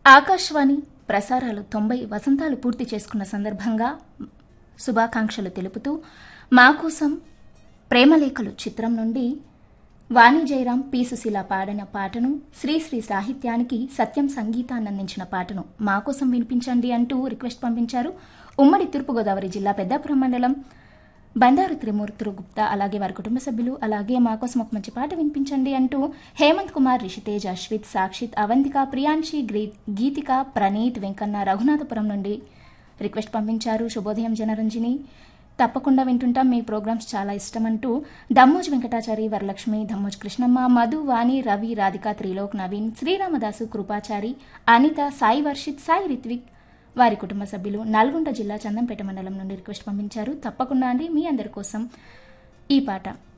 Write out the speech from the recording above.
ఆకాశవాణి ప్రసారాలు తొంభై వసంతాలు పూర్తి చేసుకున్న సందర్భంగా శుభాకాంక్షలు తెలుపుతూ మా కోసం ప్రేమలేఖలు చిత్రం నుండి వాణి జయరాం పి సుశీల పాడిన పాటను శ్రీశ్రీ సాహిత్యానికి సత్యం సంగీతాన్ని అందించిన పాటను మా కోసం వినిపించండి అంటూ రిక్వెస్ట్ పంపించారు ఉమ్మడి తూర్పుగోదావరి జిల్లా పెద్దాపురం మండలం బండారు త్రిమూర్తులు గుప్తా అలాగే వారి కుటుంబ సభ్యులు అలాగే మా కోసం ఒక మంచి పాట వినిపించండి అంటూ హేమంత్ కుమార్ రిషితేజ్ అశ్విత్ సాక్షిత్ అవంతిక ప్రియాంశి గ్రీ గీతిక ప్రణీత్ వెంకన్న రఘునాథపురం నుండి రిక్వెస్ట్ పంపించారు శుభోదయం జనరంజని తప్పకుండా వింటుంటాం మీ ప్రోగ్రామ్స్ చాలా ఇష్టం అంటూ దమ్మోజ్ వెంకటాచారి వరలక్ష్మి దమ్మోజ్ కృష్ణమ్మ మధు వాణి రవి రాధిక త్రిలోక్ నవీన్ శ్రీరామదాసు కృపాచారి అనిత సాయి వర్షిత్ సాయి రిత్విక్ వారి కుటుంబ సభ్యులు నల్గొండ జిల్లా చందంపేట మండలం నుండి రిక్వెస్ట్ పంపించారు తప్పకుండా అండి మీ అందరి కోసం ఈ పాట